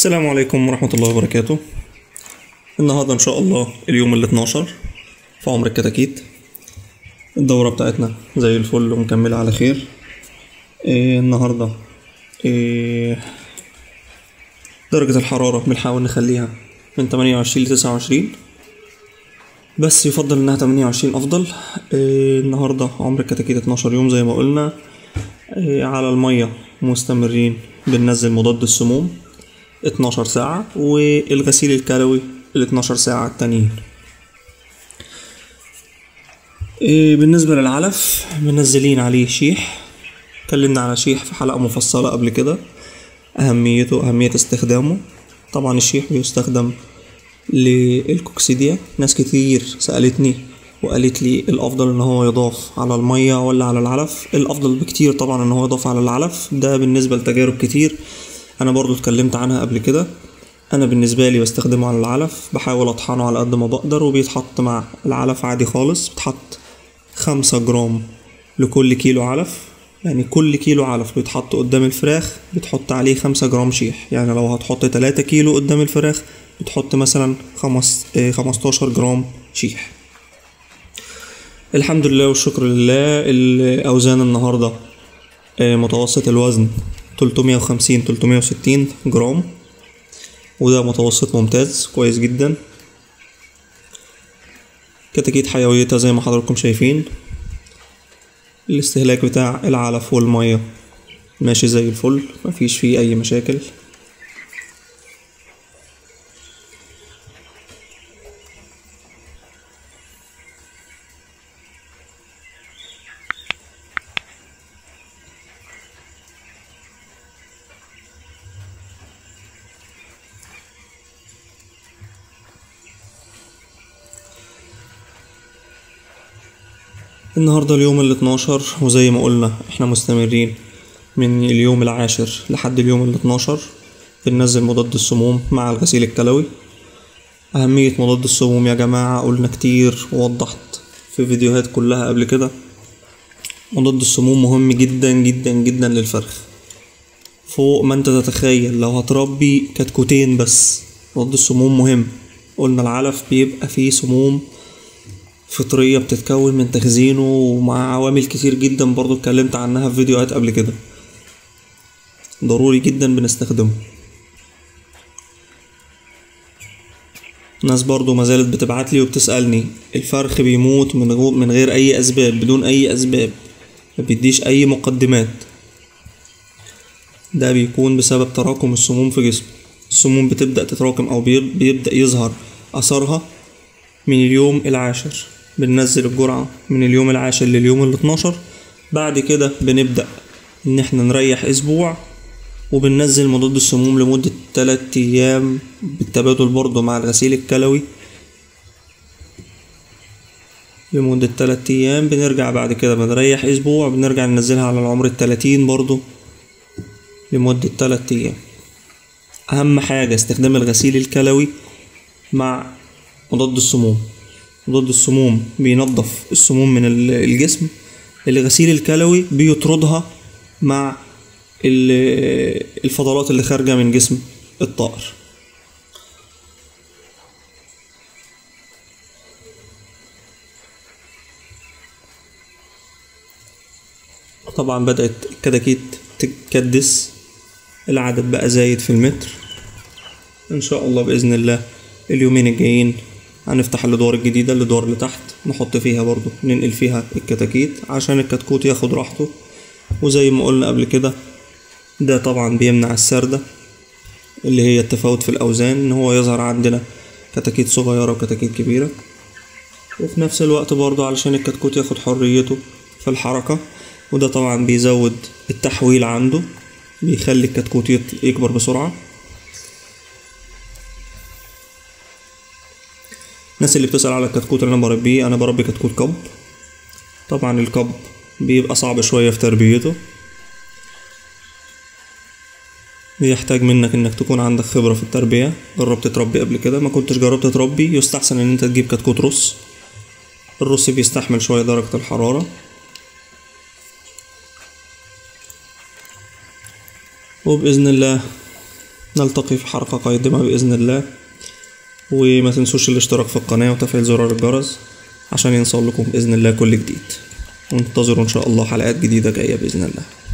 السلام عليكم ورحمة الله وبركاته النهاردة إن شاء الله اليوم ال 12 في عمر الكتاكيت الدورة بتاعتنا زي الفل ومكملة على خير إيه النهاردة إيه درجة الحرارة بنحاول نخليها من 28 ل 29 بس يفضل انها 28 افضل إيه النهاردة عمر الكتاكيت 12 يوم زي ما قلنا إيه على المية مستمرين بننزل مضاد السموم 12 ساعة والغسيل الكلوي ال 12 ساعة التانيين إيه بالنسبة للعلف منزلين عليه شيح اتكلمنا على شيح في حلقة مفصلة قبل كده أهميته أهمية استخدامه طبعا الشيح بيستخدم للكوكسيديا ناس كتير سألتني وقالت لي الأفضل إن هو يضاف على المية ولا على العلف الأفضل بكتير طبعا إن هو يضاف على العلف ده بالنسبة لتجارب كتير أنا برضو اتكلمت عنها قبل كده أنا بالنسبة لي بستخدمه على العلف بحاول أطحنه على قد ما بقدر وبيتحط مع العلف عادي خالص بتحط خمسة جرام لكل كيلو علف يعني كل كيلو علف بيتحط قدام الفراخ بتحط عليه خمسة جرام شيح يعني لو هتحط تلاتة كيلو قدام الفراخ بتحط مثلا خمس خمستاشر جرام شيح الحمد لله والشكر لله الأوزان النهاردة آه، متوسط الوزن 350 360 جرام وده متوسط ممتاز كويس جدا كتاكيت حيويتها زي ما حضراتكم شايفين الاستهلاك بتاع العلف والمية ماشي زي الفل مفيش فيه أي مشاكل النهاردة اليوم ال 12 وزي ما قلنا احنا مستمرين من اليوم العاشر لحد اليوم ال 12 بننزل مضاد السموم مع الغسيل الكلوي أهمية مضاد السموم يا جماعة قلنا كتير ووضحت في فيديوهات كلها قبل كده مضاد السموم مهم جدا جدا جدا للفرخ فوق ما انت تتخيل لو هتربي كتكوتين بس مضاد السموم مهم قلنا العلف بيبقى فيه سموم فطرية بتتكون من تخزينه ومع عوامل كتير جدا برضو اتكلمت عنها في فيديوهات قبل كده ضروري جدا بنستخدمه ناس برضو ما زالت بتبعتلي وبتسألني الفرخ بيموت من غو- من غير أي أسباب بدون أي أسباب ما بيديش أي مقدمات ده بيكون بسبب تراكم السموم في جسمه السموم بتبدأ تتراكم أو بي- بيبدأ يظهر أثرها من اليوم العاشر بننزل الجرعة من اليوم العاشر لليوم ال 12 بعد كده بنبدأ إن احنا نريح أسبوع وبننزل مضاد السموم لمدة تلات أيام بالتبادل برضه مع الغسيل الكلوي لمدة تلات أيام بنرجع بعد كده بنريح أسبوع بنرجع ننزلها على العمر التلاتين برضه لمدة تلات أيام أهم حاجة استخدام الغسيل الكلوي مع مضاد السموم مضاد السموم بينظف السموم من ال- الجسم الغسيل الكلوي بيطردها مع ال- الفضلات اللي خارجة من جسم الطائر طبعا بدأت الكتاكيت تتكدس العدد بقى زايد في المتر ان شاء الله باذن الله اليومين الجايين هنفتح الادوار الجديده الادوار اللي تحت نحط فيها برضو ننقل فيها الكتاكيت عشان الكتكوت ياخد راحته وزي ما قلنا قبل كده ده طبعا بيمنع السردة اللي هي التفاوت في الاوزان ان هو يظهر عندنا كتاكيت صغيره وكتاكيت كبيره وفي نفس الوقت برضو علشان الكتكوت ياخد حريته في الحركه وده طبعا بيزود التحويل عنده بيخلي الكتكوت يط- يكبر بسرعه الناس اللي بتسأل على الكتكوت اللي انا بربيه انا بربي كتكوت كب طبعا الكب بيبقى صعب شوية في تربيته بيحتاج منك انك تكون عندك خبرة في التربية جربت تربي قبل كده ما كنتش جربت تربي يستحسن ان انت تجيب كتكوت رص الرص بيستحمل شوية درجة الحرارة وبإذن الله نلتقي في حلقة قادمة بإذن الله وما تنسوش الاشتراك في القناة وتفعيل زرار الجرس عشان يوصل لكم بإذن الله كل جديد وانتظروا إن شاء الله حلقات جديدة جاية بإذن الله